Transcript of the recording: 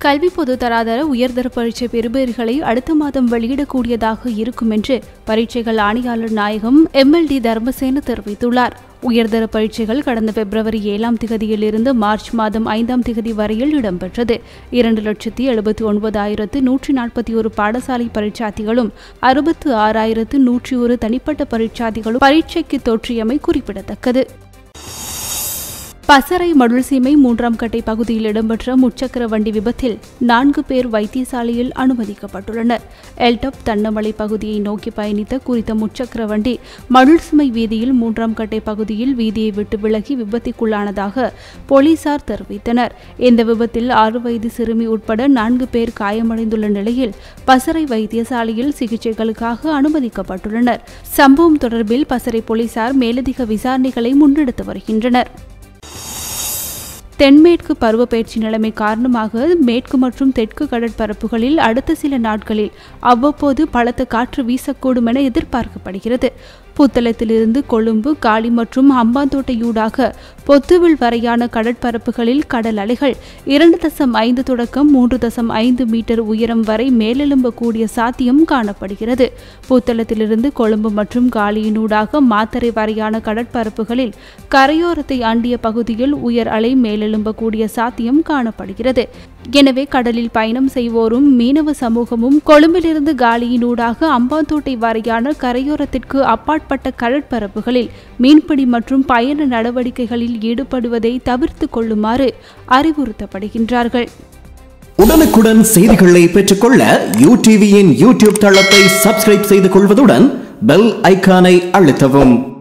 கல்வி பொது தராதர உயர்தர பரீட்சை பெறுபேறுகளை அடுத்த மாதம் வெளியிடக்கூடியதாக இருக்கும் என்று பரீட்சைகள் ஆணையாளர் நாயகம் எம்எல்டி தர்மசேன தெரிவித்துள்ளார் உயர்தர பரீட்சைகள் கடந்த பிப்ரவரி ஏழாம் திகதியிலிருந்து மார்ச் மாதம் ஐந்தாம் திகதி வரையில் இடம்பெற்றது இரண்டு லட்சத்தி எழுபத்தி ஒன்பதாயிரத்து நூற்றி நாற்பத்தி ஒரு பாடசாலை பரீட்சார்த்திகளும் அறுபத்து ஆறாயிரத்து நூற்றி ஒரு தனிப்பட்ட பரீட்சார்த்திகளும் பரீட்சைக்கு தோற்றியமை குறிப்பிடத்தக்கது பசறை மடுள்சீமை மூன்றாம் கட்டை பகுதியில் இடம்பெற்ற முச்சக்கர வண்டி விபத்தில் நான்கு பேர் வைத்தியசாலையில் அனுமதிக்கப்பட்டுள்ளனர் எல்டப் தன்னமலை பகுதியை நோக்கி பயணித்த குறித்த முச்சக்கர வண்டி மடுள்சுமை வீதியில் மூன்றாம் கட்டை பகுதியில் வீதியை விட்டு விலகி விபத்திற்குள்ளானதாக போலீசார் தெரிவித்தனர் இந்த விபத்தில் ஆறு வயது சிறுமி உட்பட நான்கு பேர் காயமடைந்துள்ள நிலையில் பசறை வைத்தியசாலையில் சிகிச்சைகளுக்காக அனுமதிக்கப்பட்டுள்ளனர் சம்பவம் தொடர்பில் பசறை போலீசார் மேலதிக விசாரணைகளை முன்னெடுத்து வருகின்றனர் தென்மேற்கு பருவப்பெயர்ச்சி நிலைமை காரணமாக மேற்கு மற்றும் தெற்கு கடற்பரப்புகளில் அடுத்த சில நாட்களில் அவ்வப்போது பலத்த காற்று வீசக்கூடும் என எதிர்பார்க்கப்படுகிறது புத்தளத்திலிருந்து கொழும்பு காலி மற்றும் ஹம்பாந்தோட்டையூடாக பொத்துவில் வரையான கடற்பரப்புகளில் கடல் அலைகள் இரண்டு தசம் ஐந்து தொடக்கம் மூன்று தசம் ஐந்து மீட்டர் உயரம் வரை மேலெழும்பக்கூடிய சாத்தியம் காணப்படுகிறது புத்தளத்திலிருந்து கொழும்பு மற்றும் காலியினூடாக மாத்தறை வரையான கடற்பரப்புகளில் கரையோரத்தை அண்டிய பகுதியில் உயர் அலை மேலெழும்பக்கூடிய சாத்தியம் காணப்படுகிறது எனவே கடலில் பயணம் செய்வோரும் மீனவ சமூகமும் கொழும்பிலிருந்து காலியினூடாக அம்பாந்தோட்டை வரையான கரையோரத்திற்கு அப்பாற்பட்ட கடற்பரப்புகளில் மீன்பிடி மற்றும் பயண நடவடிக்கைகளில் ஈடுபடுவதை தவிர்த்து கொள்ளுமாறு அறிவுறுத்தப்படுகின்றார்கள் உடனுக்குடன் செய்திகளை பெற்றுக்கொள்ள யூ டிவியின் யூடியூப் தளத்தை சப்ஸ்கிரைப் செய்து கொள்வதுடன் பெல் ஐகானை அழுத்தவும்